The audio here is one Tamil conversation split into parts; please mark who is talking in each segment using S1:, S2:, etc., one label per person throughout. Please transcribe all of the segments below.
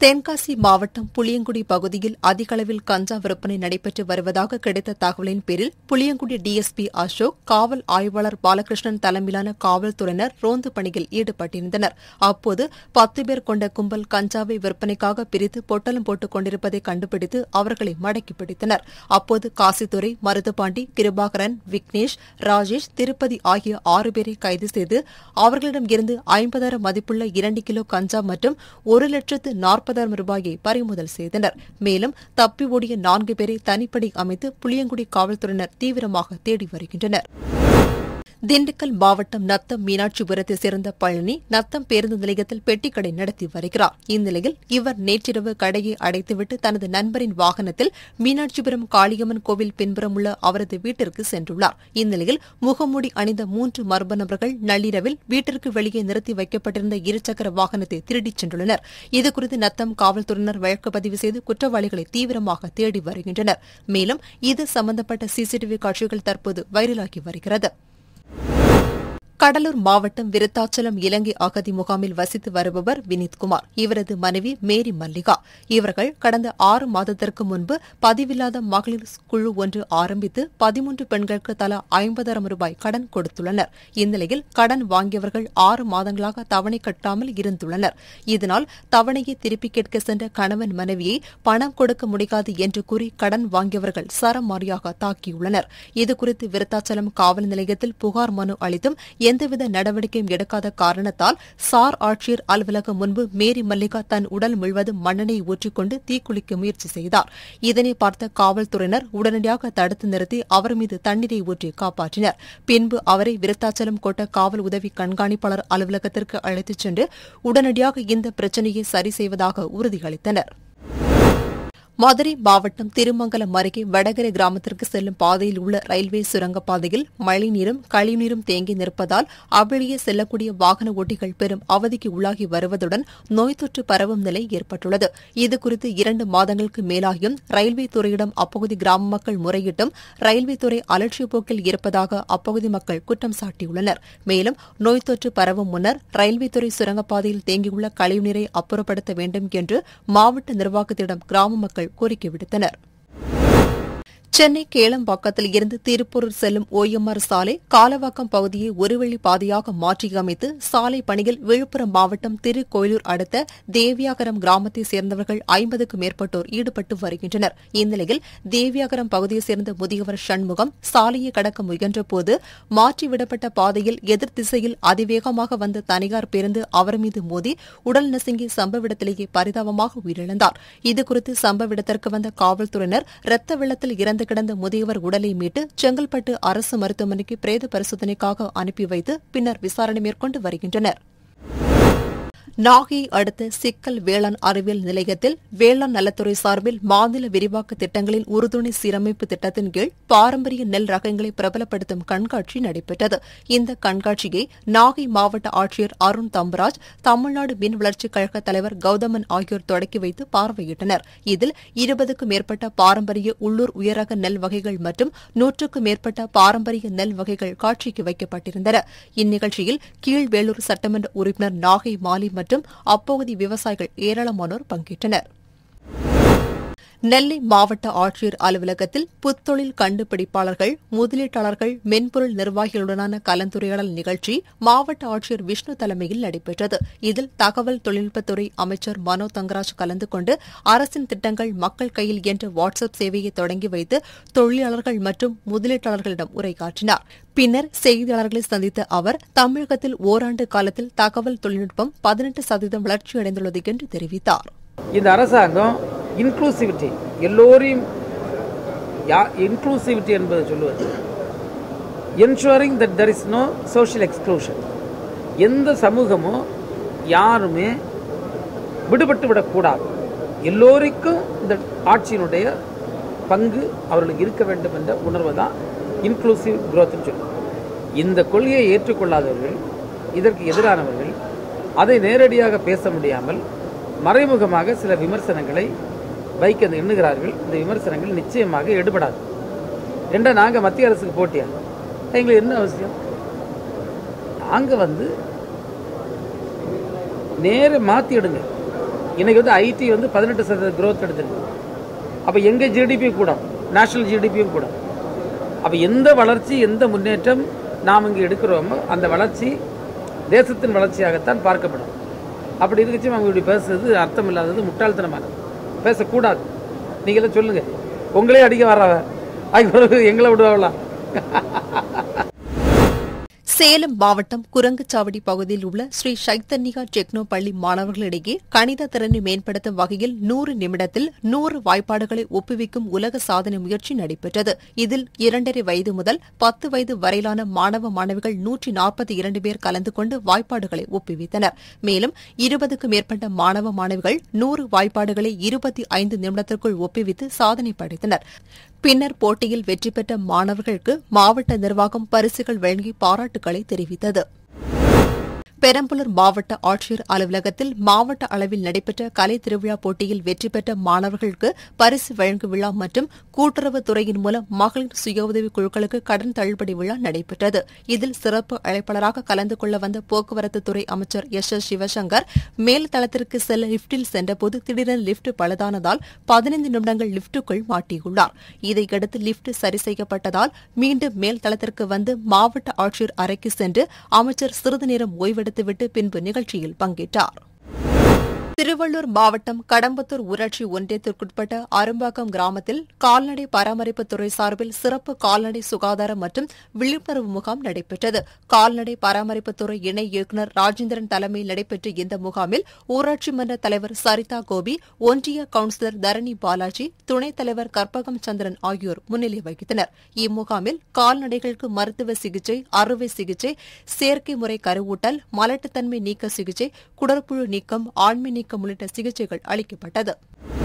S1: தென்காசி மாவட்டம் புளியங்குடி பகுதியில் அதிக அளவில் கஞ்சா விற்பனை நடைபெற்று வருவதாக கிடைத்த தகவலின் பேரில் புளியங்குடி டிஎஸ்பி அசோக் காவல் ஆய்வாளர் பாலகிருஷ்ணன் தலைமையிலான காவல்துறையினர் ரோந்து பணியில் ஈடுபட்டிருந்தனர் அப்போது பத்து பேர் கொண்ட கும்பல் கஞ்சாவை விற்பனைக்காக பிரித்து பொட்டலம் போட்டுக் கொண்டிருப்பதை கண்டுபிடித்து அவர்களை மடக்கி பிடித்தனர் அப்போது காசித்துறை மருதுபாண்டி கிருபாகரன் விக்னேஷ் ராஜேஷ் திருப்பதி ஆகிய ஆறு பேரை கைது செய்து அவர்களிடம் இருந்து ஐம்பதாயிரம் மதிப்புள்ள இரண்டு கிலோ கஞ்சா மற்றும் ஒரு லட்சத்து நாற்பதாயிரம் ரூபாயை பறிமுதல் செய்தனர் மேலும் தப்பி ஓடிய நான்கு பேரை தனிப்படை அமைத்து புளியங்குடி காவல்துறையினர் தீவிரமாக தேடி வருகின்றனர் திண்டுக்கல் மாவட்டம் நத்தம் மீனாட்சிபுரத்தை சேர்ந்த பழனி நத்தம் பேருந்து நிலையத்தில் பெட்டிக்கடை நடத்தி வருகிறார் இந்நிலையில் இவர் நேற்றிரவு கடையை அடைத்துவிட்டு தனது நண்பரின் வாகனத்தில் மீனாட்சிபுரம் காளியம்மன் கோவில் பின்புறம் உள்ள அவரது வீட்டிற்கு சென்றுள்ளார் இந்நிலையில் முகமூடி அணிந்த மூன்று மர்ம நபர்கள் நள்ளிரவில் வீட்டிற்கு வெளியே நிறுத்தி வைக்கப்பட்டிருந்த இருசக்கர வாகனத்தை திருடிச் சென்றுள்ளனர் இதுகுறித்து நத்தம் காவல்துறையினர் வழக்கு பதிவு செய்து குற்றவாளிகளை தீவிரமாக தேடி வருகின்றனர் மேலும் இது சம்பந்தப்பட்ட சிசிடிவி காட்சிகள் தற்போது வைரலாகி வருகிறது கடலூர் மாவட்டம் விருத்தாச்சலம் இலங்கை அகதி முகாமில் வசித்து வருபவர் வினித்குமார் இவரது மனைவி மேரி மல்லிகா இவர்கள் கடந்த ஆறு மாதத்திற்கு முன்பு பதிவில்லாத மகளிர் குழு ஒன்று ஆரம்பித்து பதிமூன்று பெண்களுக்கு தலா ஐம்பதாயிரம் ரூபாய் கடன் கொடுத்துள்ளனர் இந்நிலையில் கடன் வாங்கியவர்கள் ஆறு மாதங்களாக தவணை கட்டாமல் இருந்துள்ளனர் இதனால் தவணையை திருப்பிக் கேட்க சென்ற கணவன் மனைவியை பணம் கொடுக்க முடியாது என்று கூறி கடன் வாங்கியவர்கள் சரமாரியாக தாக்கியுள்ளனர் இதுகுறித்து விருத்தாச்சலம் காவல் நிலையத்தில் புகார் மனு அளித்தும் எந்தவித நடவடிக்கையும் எடுக்காத காரணத்தால் சார் ஆட்சியர் அலுவலகம் முன்பு மேரி மல்லிகா தன் உடல் முழுவதும் மண்ணெண்ணெய் ஊற்றிக்கொண்டு தீக்குளிக்க முயற்சி செய்தார் இதனை பார்த்த காவல்துறையினர் உடனடியாக தடுத்து நிறுத்தி அவர் மீது தண்ணீரை ஊற்றி காப்பாற்றினர் பின்பு அவரை விருத்தாச்சலம் கோட்ட காவல் உதவி கண்காணிப்பாளர் அலுவலகத்திற்கு அழைத்துச் சென்று உடனடியாக இந்த பிரச்சினையை சரி செய்வதாக உறுதியளித்தனா் மதுரை மாவட்டம் திருமங்கலம் அருகே வடகரை கிராமத்திற்கு செல்லும் பாதையில் உள்ள ரயில்வே சுரங்கப்பாதையில் மழைநீரும் கழிவுநீரும் தேங்கி நிற்பதால் அவ்வழியே செல்லக்கூடிய வாகன ஓட்டிகள் பெரும் அவதிக்கு உள்ளாகி வருவதுடன் நோய் தொற்று பரவும் நிலை ஏற்பட்டுள்ளது இதுகுறித்து இரண்டு மாதங்களுக்கு மேலாகியும் ரயில்வே துறையிடம் அப்பகுதி கிராம மக்கள் முறையிட்டும் ரயில்வே துறை அலட்சிய போக்கில் இருப்பதாக அப்பகுதி மக்கள் குற்றம் சாட்டியுள்ளனர் மேலும் நோய் தொற்று பரவும் முன்னர் ரயில்வே துறை சுரங்கப்பாதையில் தேங்கியுள்ள கழிவுநீரை அப்புறப்படுத்த வேண்டும் என்று மாவட்ட நிர்வாகத்திடம் கிராம மக்கள் கோரிக்கை விடுத்தனர் சென்னை கேளம்பாக்கத்தில் இருந்து திருப்பூர் செல்லும் ஓஎம்ஆர் சாலை காலவாக்கம் பகுதியை ஒருவழி பாதையாக மாற்றியமைத்து சாலை பணியில் விழுப்புரம் மாவட்டம் திருக்கோயிலூர் அடுத்த தேவியாகரம் கிராமத்தைச் சேர்ந்தவர்கள் ஐம்பதுக்கும் மேற்பட்டோர் ஈடுபட்டு வருகின்றனர் இந்நிலையில் தேவியாகரம் பகுதியைச் சேர்ந்த முதியவர் சண்முகம் சாலையை கடக்க முயன்றபோது மாற்றிவிடப்பட்ட பாதையில் எதிர் திசையில் அதிவேகமாக வந்த தனியார் பேருந்து அவர் மீது மோதி உடல் நசுங்கி சம்பவ இடத்திலேயே பரிதாபமாக உயிரிழந்தார் இதுகுறித்து சம்பவ இடத்திற்கு வந்த காவல்துறையினர் ரத்த வெள்ளத்தில் இறந்து கிடந்த முதியவர் உடலை மீட்டு செங்கல்பட்டு அரசு மருத்துவமனைக்கு பிரேத பரிசோதனைக்காக அனுப்பி வைத்து பின்னர் விசாரணை மேற்கொண்டு வருகின்றனர் நாகையை அடுத்த சிக்கல் வேளாண் அறிவியல் நிலையத்தில் வேளாண் நலத்துறை சார்பில் மாநில விரிவாக்க திட்டங்களின் உறுதுணை சீரமைப்பு திட்டத்தின் கீழ் பாரம்பரிய நெல் ரகங்களை பிரபலப்படுத்தும் கண்காட்சி நடைபெற்றது இந்த கண்காட்சியை நாகை மாவட்ட ஆட்சியர் அருண் தம்பராஜ் தமிழ்நாடு மீன் வளர்ச்சிக் கழக தலைவர் கௌதமன் ஆகியோர் தொடக்கி வைத்து பார்வையிட்டனர் இதில் இருபதுக்கும் மேற்பட்ட பாரம்பரிய உள்ளூர் உயரக நெல் வகைகள் மற்றும் நூற்றுக்கும் மேற்பட்ட பாரம்பரிய நெல் வகைகள் காட்சிக்கு வைக்கப்பட்டிருந்தன இந்நிகழ்ச்சியில் கீழ்வேளூர் சட்டமன்ற உறுப்பினர் நாகை மாலி மற்றும் அப்பகுதி விவசாயிகள் ஏராளமானோர் பங்கேற்றனர் நெல்லை மாவட்ட ஆட்சியர் அலுவலகத்தில் புத்தொழில் கண்டுபிடிப்பாளர்கள் முதலீட்டாளர்கள் மென்பொருள் நிர்வாகிகளுடனான கலந்துரையாடல் நிகழ்ச்சி மாவட்ட ஆட்சியர் விஷ்ணு தலைமையில் நடைபெற்றது இதில் தகவல் தொழில்நுட்பத்துறை அமைச்சர் மனோ தங்கராஜ் கலந்து கொண்டு அரசின் திட்டங்கள் மக்கள் கையில் என்ற வாட்ஸ்அப் சேவையை தொடங்கி வைத்து தொழிலாளர்கள் மற்றும் முதலீட்டாளர்களிடம் உரையாற்றினார் பின்னர் செய்தியாளர்களை சந்தித்த அவர் தமிழகத்தில் ஓராண்டு காலத்தில் தகவல் தொழில்நுட்பம் பதினெட்டு சதவீதம் வளர்ச்சியடைந்துள்ளது என்று தெரிவித்தார்
S2: இந்த அரசாங்கம் இன்க்ளூசிவிட்டி எல்லோரையும் யா இன்க்ளூசிவிட்டி என்பது சொல்லுவது ensuring that there is no social exclusion எந்த சமூகமும் யாருமே விடுபட்டு விடக்கூடாது எல்லோருக்கும் இந்த ஆட்சியினுடைய பங்கு அவர்களுக்கு இருக்க வேண்டும் என்ற உணர்வு தான் இன்க்ளூசிவ் குரோத்னு சொல்லுவோம் இந்த கொள்கையை ஏற்றுக்கொள்ளாதவர்கள் இதற்கு எதிரானவர்கள் அதை நேரடியாக பேச முடியாமல் மறைமுகமாக சில விமர்சனங்களை வைக்க எண்ணுகிறார்கள் இந்த விமர்சனங்கள் நிச்சயமாக எடுபடாது ரெண்டா நாங்கள் மத்திய அரசுக்கு போட்டியா எங்களுக்கு என்ன அவசியம் நாங்கள் வந்து நேர மாற்றி எடுங்க இன்னைக்கு வந்து ஐடி வந்து பதினெட்டு சதவீத growth எடுத்திருக்கு அப்போ எங்கள் ஜிடிபி கூட நேஷனல் ஜிடிபியும் கூட அப்போ எந்த வளர்ச்சி எந்த முன்னேற்றம் நாம் இங்கே எடுக்கிறோமோ அந்த வளர்ச்சி தேசத்தின் வளர்ச்சியாகத்தான் பார்க்கப்படும் அப்படி இருக்கச்சும் அவங்க இப்படி பேசுறது அர்த்தம் இல்லாதது முட்டாள்தனமானது பேசக்கூடாது நீங்களே சொல்லுங்கள் உங்களே அடிக்க வர்றவ அதுக்கு பிறகு எங்களை விடுவாங்களா
S1: சேலம் மாவட்டம் குரங்குச்சாவடி பகுதியில் உள்ள ஸ்ரீ சைத்தன்யா டெக்னோ பள்ளி மாணவர்களிடையே கணித திறனை மேம்படுத்தும் வகையில் நூறு நிமிடத்தில் நூறு வாய்ப்பாடுகளை ஒப்புவிக்கும் உலக சாதனை முயற்சி நடைபெற்றது இதில் இரண்டரை வயது முதல் பத்து வயது வரையிலான மாணவ மாணவிகள் நூற்றி நாற்பத்தி இரண்டு பேர் கலந்து கொண்டு வாய்ப்பாடுகளை ஒப்புவித்தனர் மேலும் இருபதுக்கும் மேற்பட்ட மாணவ மாணவிகள் நூறு வாய்ப்பாடுகளை இருபத்தி ஐந்து நிமிடத்திற்குள் ஒப்புவித்து சாதனை படைத்தனர் பின்னர் போட்டியில் வெற்றி பெற்ற மாணவர்களுக்கு மாவட்ட நிர்வாகம் பரிசுகள் வழங்கி பாராட்டுக்களை தெரிவித்தது பெரம்பலூர் மாவட்ட ஆட்சியர் அலுவலகத்தில் மாவட்ட அளவில் நடைபெற்ற கலை திருவிழா போட்டியில் வெற்றி பெற்ற மாணவர்களுக்கு பரிசு வழங்கும் விழா மற்றும் கூட்டுறவுத் துறையின் மூலம் மகளிர் சுய உதவிக் குழுக்களுக்கு கடன் தள்ளுபடி விழா நடைபெற்றது இதில் சிறப்பு அழைப்பாளராக கலந்து கொள்ள வந்த போக்குவரத்து துறை அமைச்சர் எஸ் எஸ் சிவசங்கர் மேல் தளத்திற்கு செல்ல லிப்டில் சென்றபோது திடீரென லிப்ட் பழுதானதால் பதினைந்து நிமிடங்கள் லிப்டுக்குள் மாட்டியுள்ளார் இதையடுத்து லிப்ட் சரி செய்யப்பட்டதால் மீண்டும் மேல் தளத்திற்கு வந்து மாவட்ட ஆட்சியர் அறைக்கு சென்று அமைச்சர் சிறிது நேரம் ஓய்வெடுத்துவிட்டு பின்பு நிகழ்ச்சியில் பங்கேற்றார் திருவள்ளூர் மாவட்டம் கடம்பத்தூர் ஊராட்சி ஒன்றியத்திற்குட்பட்ட அரும்பாக்கம் கிராமத்தில் கால்நடை பராமரிப்புத் துறை சார்பில் சிறப்பு கால்நடை சுகாதாரம் மற்றும் விழிப்புணர்வு முகாம் நடைபெற்றது கால்நடை பராமரிப்புத் துறை இணை இயக்குநர் ராஜேந்திரன் தலைமையில் நடைபெற்ற இந்த முகாமில் ஊராட்சி மன்ற தலைவர் சரிதா கோபி ஒன்றிய கவுன்சிலர் தரணி பாலாஜி துணைத் தலைவர் கற்பகம் சந்திரன் ஆகியோர் முன்னிலை வகித்தனர் இம்முகாமில் கால்நடைகளுக்கு மருத்துவ சிகிச்சை அறுவை சிகிச்சை செயற்கை முறை கருவூட்டல் மலட்டுத்தன்மை நீக்க சிகிச்சை குடற்புழு நீக்கம் ஆண்மை நீக்கம் உள்ளிட்ட சிகிச்சைகள் அளிக்கப்பட்டது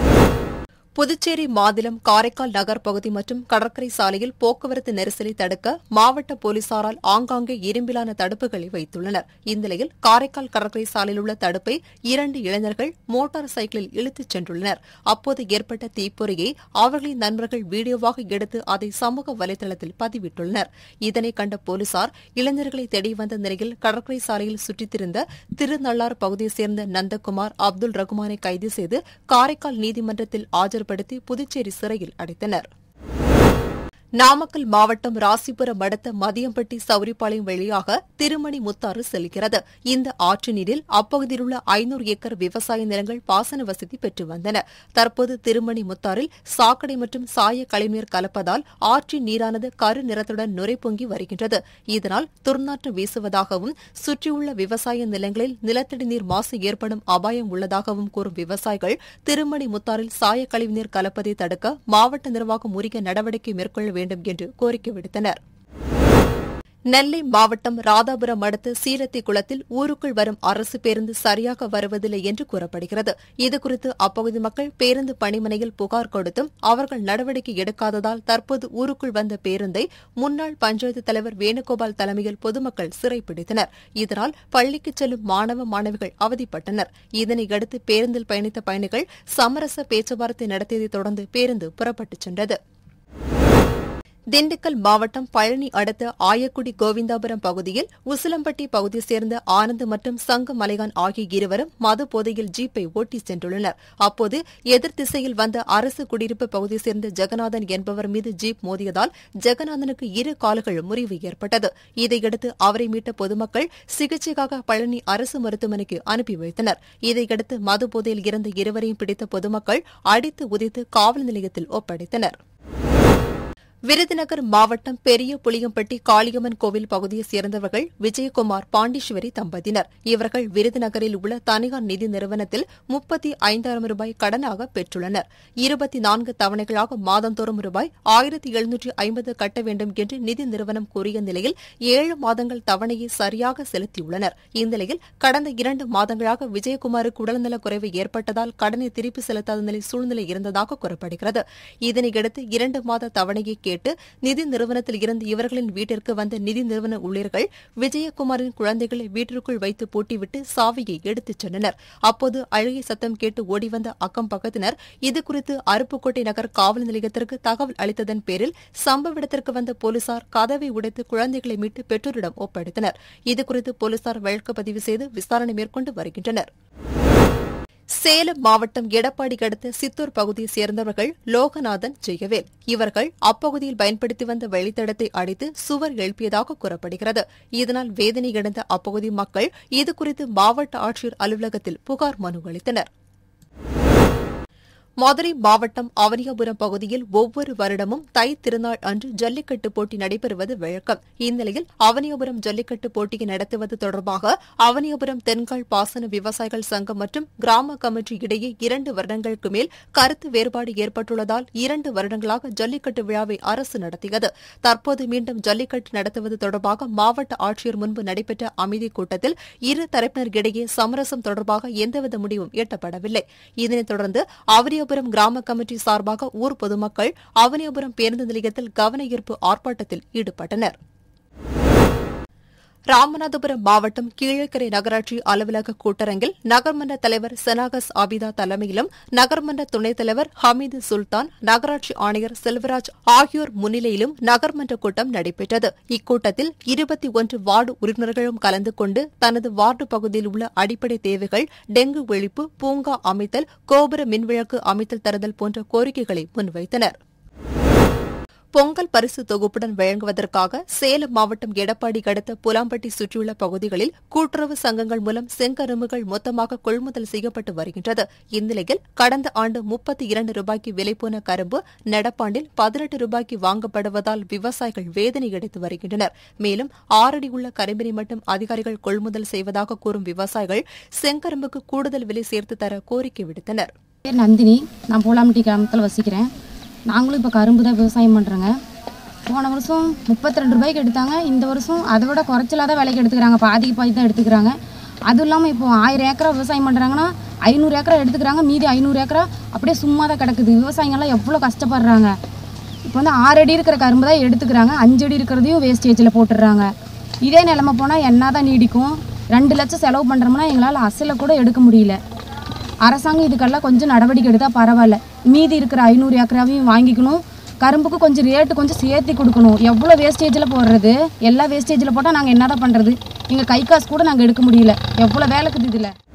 S1: புதுச்சேரி மாநிலம் காரைக்கால் நகர் பகுதி மற்றும் கடற்கரை சாலையில் போக்குவரத்து நெரிசலை தடுக்க மாவட்ட போலீசாரால் ஆங்காங்கே இரும்பிலான தடுப்புகளை வைத்துள்ளனர் இந்நிலையில் காரைக்கால் கடற்கரை சாலையில் உள்ள தடுப்பை இரண்டு இளைஞர்கள் மோட்டார் சைக்கிளில் இழுத்துச் சென்றுள்ளனர் அப்போது ஏற்பட்ட தீப்பொறியை அவர்களின் நண்பர்கள் வீடியோவாக எடுத்து அதை சமூக வலைதளத்தில் பதிவிட்டுள்ளனர் இதனை கண்ட போலீசார் இளைஞர்களை தேடி வந்த நிலையில் கடற்கரை சாலையில் சுற்றித் திரிந்த திருநள்ளார் பகுதியைச் சேர்ந்த நந்தகுமார் அப்துல் ரகுமானை கைது செய்து காரைக்கால் நீதிமன்றத்தில் ஆஜர்படுத்தி புதுச்சேரி சிறையில் அடைத்தனர் நாமக்கல் மாவட்டம் ராசிபுரம் அடுத்த மதியம்பட்டி சௌரிப்பாளையம் வழியாக திருமணி முத்தாறு செல்கிறது இந்த ஆற்று நீரில் அப்பகுதியில் உள்ள ஐநூறு ஏக்கர் விவசாய நிலங்கள் பாசன வசதி பெற்று வந்தன தற்போது திருமணி முத்தாறில் சாக்கடை மற்றும் சாய கழிவுநீர் கலப்பதால் ஆற்றின் நீரானது கரு நிறத்துடன் நுரை பொங்கி வருகின்றது இதனால் துர்நாற்றம் வீசுவதாகவும் சுற்றியுள்ள விவசாய நிலங்களில் நிலத்தடி நீர் மாசு ஏற்படும் அபாயம் உள்ளதாகவும் கூறும் விவசாயிகள் திருமணி முத்தாறில் சாய கழிவுநீர் கலப்பதை தடுக்க மாவட்ட நிர்வாகம் உரிய நடவடிக்கை மேற்கொள்ள வேண்டும் என்று கோரிக்கை விடுத்தனர் நெல்லை மாவட்டம் ராதாபுரம் அடுத்த சீரத்தி குளத்தில் ஊருக்குள் வரும் அரசு பேருந்து சரியாக வருவதில்லை என்று கூறப்படுகிறது இதுகுறித்து அப்பகுதி மக்கள் பேருந்து பணிமனையில் புகார் கொடுத்தும் அவர்கள் நடவடிக்கை எடுக்காததால் தற்போது ஊருக்குள் வந்த பேருந்தை முன்னாள் பஞ்சாயத்து தலைவர் வேணுகோபால் தலைமையில் பொதுமக்கள் சிறைப்பிடித்தனர் இதனால் பள்ளிக்கு செல்லும் மாணவ மாணவிகள் அவதிப்பட்டனர் இதனையடுத்து பேருந்தில் பயணித்த பயணிகள் சமரச பேச்சுவார்த்தை நடத்தியதைத் தொடர்ந்து பேருந்து புறப்பட்டுச் சென்றது திண்டுக்கல் மாவட்டம் பழனி அடுத்த ஆயக்குடி கோவிந்தாபுரம் பகுதியில் உசிலம்பட்டி பகுதியைச் சேர்ந்த ஆனந்த் மற்றும் சங்க மலைகான் ஆகிய இருவரும் மது போதையில் ஜீப்பை ஓட்டிச் சென்றுள்ளனர் அப்போது எதிர் திசையில் வந்த அரசு குடியிருப்பு பகுதியைச் சேர்ந்த ஜெகநாதன் என்பவர் மீது ஜீப் மோதியதால் ஜெகநாதனுக்கு இரு கால்கள் முறிவு ஏற்பட்டது இதையடுத்து அவரை மீட்ட பொதுமக்கள் சிகிச்சைக்காக பழனி அரசு மருத்துவமனைக்கு அனுப்பி வைத்தனர் இதையடுத்து மது போதையில் இறந்த இருவரையும் பிடித்த பொதுமக்கள் அடித்து உதைத்து காவல் நிலையத்தில் ஒப்படைத்தனா் விருதுநகர் மாவட்டம் பெரிய புளியம்பட்டி காளியம்மன் கோவில் பகுதியைச் சேர்ந்தவர்கள் விஜயகுமார் பாண்டீஸ்வரி தம்பதியினர் இவர்கள் விருதுநகரில் உள்ள தனியார் நிதி நிறுவனத்தில் முப்பத்தி ஐந்தாயிரம் ரூபாய் கடனாக பெற்றுள்ளனர் இருபத்தி நான்கு தவணைகளாக மாதந்தோறும் ரூபாய் ஆயிரத்தி எழுநூற்றி ஐம்பது கட்ட வேண்டும் என்று நிதி நிறுவனம் கூறிய நிலையில் ஏழு மாதங்கள் தவணையை சரியாக செலுத்தியுள்ளனர் இந்நிலையில் கடந்த இரண்டு மாதங்களாக விஜயகுமாருக்கு உடல்நலக் குறைவு ஏற்பட்டதால் கடனை திருப்பி செலுத்தாத நிலை சூழ்நிலை இருந்ததாக கூறப்படுகிறது இதனையடுத்து இரண்டு மாத தவணையை கேட்டு நிதி நிறுவனத்தில் இருந்து இவர்களின் வீட்டிற்கு வந்த நிதி நிறுவன ஊழியர்கள் விஜயகுமாரின் குழந்தைகளை வீட்டிற்குள் வைத்து பூட்டிவிட்டு சாவியை எடுத்துச் சென்றனர் அப்போது அழுகை சத்தம் கேட்டு ஓடிவந்த அக்கம் பக்கத்தினர் இதுகுறித்து அருப்புக்கோட்டை நகர் காவல் நிலையத்திற்கு தகவல் அளித்ததன் பேரில் சம்பவ இடத்திற்கு வந்த போலீசார் கதவை உடைத்து குழந்தைகளை மீட்டு பெற்றோரிடம் ஒப்படைத்தனர் இதுகுறித்து போலீசார் வழக்கு பதிவு செய்து விசாரணை மேற்கொண்டு வருகின்றனர் சேலம் மாவட்டம் எடப்பாடி அடுத்த சித்தூர் பகுதியைச் சேர்ந்தவர்கள் லோகநாதன் ஜெயவேல் இவர்கள் அப்பகுதியில் பயன்படுத்தி வந்த வழித்தடத்தை அடித்து சுவர் எழுப்பியதாக கூறப்படுகிறது இதனால் வேதனையடைந்த அப்பகுதி மக்கள் இதுகுறித்து மாவட்ட ஆட்சியர் அலுவலகத்தில் புகார் மனு அளித்தனர் மதுரை மாவட்டம் அவனியாபுரம் பகுதியில் ஒவ்வொரு வருடமும் தை திருநாள் அன்று ஜல்லிக்கட்டு போட்டி நடைபெறுவது வழக்கம் இந்நிலையில் அவனியாபுரம் ஜல்லிக்கட்டு போட்டியை நடத்துவது தொடர்பாக அவனியாபுரம் தென்கால் பாசன விவசாயிகள் சங்கம் மற்றும் கிராம கமிட்டி இடையே இரண்டு வருடங்களுக்கு மேல் கருத்து வேறுபாடு ஏற்பட்டுள்ளதால் இரண்டு வருடங்களாக ஜல்லிக்கட்டு விழாவை அரசு நடத்தியது தற்போது மீண்டும் ஜல்லிக்கட்டு நடத்துவது தொடர்பாக மாவட்ட ஆட்சியர் முன்பு நடைபெற்ற அமைதிக் கூட்டத்தில் இரு தரப்பினரிடையே சமரசம் தொடர்பாக எந்தவித முடிவும் எட்டப்படவில்லை இதனைத் தொடர்ந்து அவனியாபுரம் அவனியாபுரம் கிராம கமிட்டி சார்பாக ஊர் பொதுமக்கள் அவனியாபுரம் பேருந்து நிலையத்தில் கவன ஈர்ப்பு ஆர்ப்பாட்டத்தில் ஈடுபட்டனர் ராமநாதபுரம் மாவட்டம் கீழக்கரை நகராட்சி அலுவலக கூட்டரங்கில் நகர்மன்ற தலைவர் செனாகஸ் ஆபிதா தலைமையிலும் நகர்மன்ற துணைத் தலைவர் ஹமீது சுல்தான் நகராட்சி ஆணையர் செல்வராஜ் ஆகியோர் முன்னிலையிலும் நகர்மன்ற கூட்டம் நடைபெற்றது இக்கூட்டத்தில் இருபத்தி ஒன்று வார்டு உறுப்பினர்களும் கலந்து கொண்டு தனது வார்டு பகுதியில் உள்ள அடிப்படை தேவைகள் டெங்கு ஒழிப்பு பூங்கா அமைத்தல் கோபுர மின்விளக்கு அமைத்தல் தருதல் போன்ற கோரிக்கைகளை முன்வைத்தனா் பொங்கல் பரிசு தொகுப்புடன் வழங்குவதற்காக சேலம் மாவட்டம் எடப்பாடி அடுத்த புலாம்பட்டி சுற்றியுள்ள பகுதிகளில் கூட்டுறவு சங்கங்கள் மூலம் செங்கரும்புகள் மொத்தமாக கொள்முதல் செய்யப்பட்டு வருகின்றது இந்நிலையில் கடந்த ஆண்டு முப்பத்தி இரண்டு ரூபாய்க்கு விலை போன கரும்பு நடப்பாண்டில் பதினெட்டு ரூபாய்க்கு வாங்கப்படுவதால் விவசாயிகள் வேதனை அடைத்து வருகின்றனர் மேலும் ஆறடி உள்ள கரும்பினை மட்டும் அதிகாரிகள் கொள்முதல் செய்வதாக கூறும் விவசாயிகள் செங்கரும்புக்கு கூடுதல் விலை சேர்த்து தர கோரிக்கை விடுத்தனர்
S3: பேர் நந்தினி நான் பூலாம்பட்டி கிராமத்தில் வசிக்கிறேன் நாங்களும் இப்போ கரும்பு தான் விவசாயம் பண்ணுறோங்க போன வருஷம் முப்பத்தி ரெண்டு ரூபாய்க்கு எடுத்தாங்க இந்த வருஷம் அதை விட குறைச்சலாக தான் விலைக்கு எடுத்துக்கிறாங்க பாதிக்கு பாதி தான் எடுத்துக்கிறாங்க அதுவும் இல்லாமல் இப்போ ஆயிரம் ஏக்கரா விவசாயம் பண்ணுறாங்கன்னா ஐநூறு ஏக்கரா எடுத்துக்கிறாங்க மீதி ஐநூறு ஏக்கரா அப்படியே சும்மா தான் கிடக்குது விவசாயிங்கெல்லாம் எவ்வளோ கஷ்டப்படுறாங்க இப்போ வந்து ஆறு அடி இருக்கிற கரும்பு தான் எடுத்துக்கிறாங்க அஞ்சு அடி இருக்கிறதையும் வேஸ்டேஜில் போட்டுடுறாங்க இதே நிலமை போனால் என்ன தான் நீடிக்கும் ரெண்டு லட்சம் செலவு பண்ணுறோம்னா எங்களால் அசலை கூட எடுக்க முடியல அரசாங்கம் இதுக்கெல்லாம் கொஞ்சம் நடவடிக்கை எடுத்தால் பரவாயில்ல மீதி இருக்கிற ஐநூறு ஏக்கராவையும் வாங்கிக்கணும் கரும்புக்கு கொஞ்சம் ரேட்டு கொஞ்சம் சேர்த்தி கொடுக்கணும் எவ்வளோ வேஸ்டேஜில் போடுறது எல்லா வேஸ்டேஜில் போட்டால் நாங்கள் என்னதான் பண்ணுறது எங்கள் கை காசு கூட நாங்கள் எடுக்க முடியல எவ்வளோ வேலைக்குது இதில்